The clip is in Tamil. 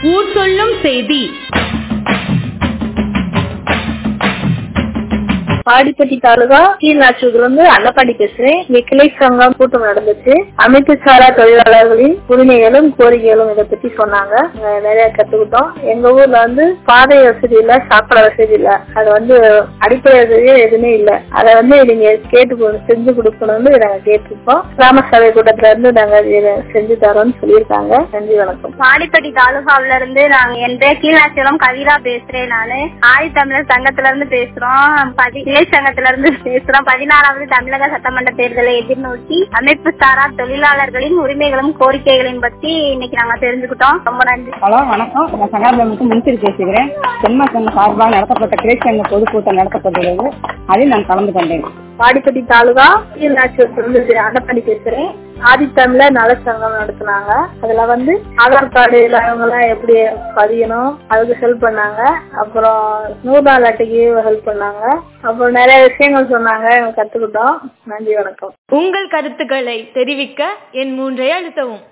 ஊர் சொல்லும் செய்தி பாடிப்பட்டி தாலுகா கீழ்நாச்சூர்ல இருந்து அன்னப்பாடி பேசுறேன் இங்க கிளை சங்கம் கூட்டம் நடந்துச்சு அமைப்பு சாரா தொழிலாளர்களின் உரிமைகளும் கோரிக்கைகளும் இதை பத்தி சொன்னாங்க நாங்க நிறைய கத்துக்கிட்டோம் எங்க ஊர்ல வந்து பாதை வசதி இல்ல சாப்பாடு வசதி இல்ல அது வந்து அடிப்படை வசதியே எதுவுமே இல்ல அதை வந்து நீங்க கேட்டு கொடு- செஞ்சு கொடுக்கணும்னு நாங்க கேட்டிருக்கோம் கிராம சபை கூட்டத்துல இருந்து நாங்க இதை செஞ்சு தரோம்னு சொல்லியிருக்காங்க நன்றி வணக்கம் பாடிப்பட்டி தாலுகாவில இருந்து நாங்க என் பேர் கீழாச்சலம் கவிதா பேசுறேன் நானு ஆதி தமிழர் சங்கத்துல இருந்து பேசுறோம் பதி இளை சங்கத்துல இருந்து பேசுறோம் பதினாறாவது தமிழக சட்டமன்ற தேர்தலை எதிர்நோக்கி அமைப்பு சாரா தொழிலாளர்களின் உரிமைகளும் கோரிக்கைகளையும் பத்தி இன்னைக்கு நாங்க தெரிஞ்சுக்கிட்டோம் ரொம்ப நன்றி ஹலோ வணக்கம் நான் சகாபிரமுக்கு முன்சிறு பேசுகிறேன் தென்மா சங்கம் சார்பாக நடத்தப்பட்ட கிளை சங்க பொதுக்கூட்டம் நடத்தப்பட்டுள்ளது அதில் நான் கலந்து கொண்டேன் பாடிப்பட்டி தாலுகா கீழ்நாச்சூர் இருந்து அன்னப்படி பேசுறேன் ஆதித்தமிழர் நல சங்கம் நடத்துனாங்க அதுல வந்து ஆதார் கார்டு இல்லாதவங்க எல்லாம் எப்படி பதியணும் அதுக்கு ஹெல்ப் பண்ணாங்க அப்புறம் நூறு நாள் அட்டைக்கு ஹெல்ப் பண்ணாங்க அப்புறம் நிறைய விஷயங்கள் சொன்னாங்க கத்துக்கிட்டோம் நன்றி வணக்கம் உங்கள் கருத்துக்களை தெரிவிக்க என் மூன்றை அழுத்தவும்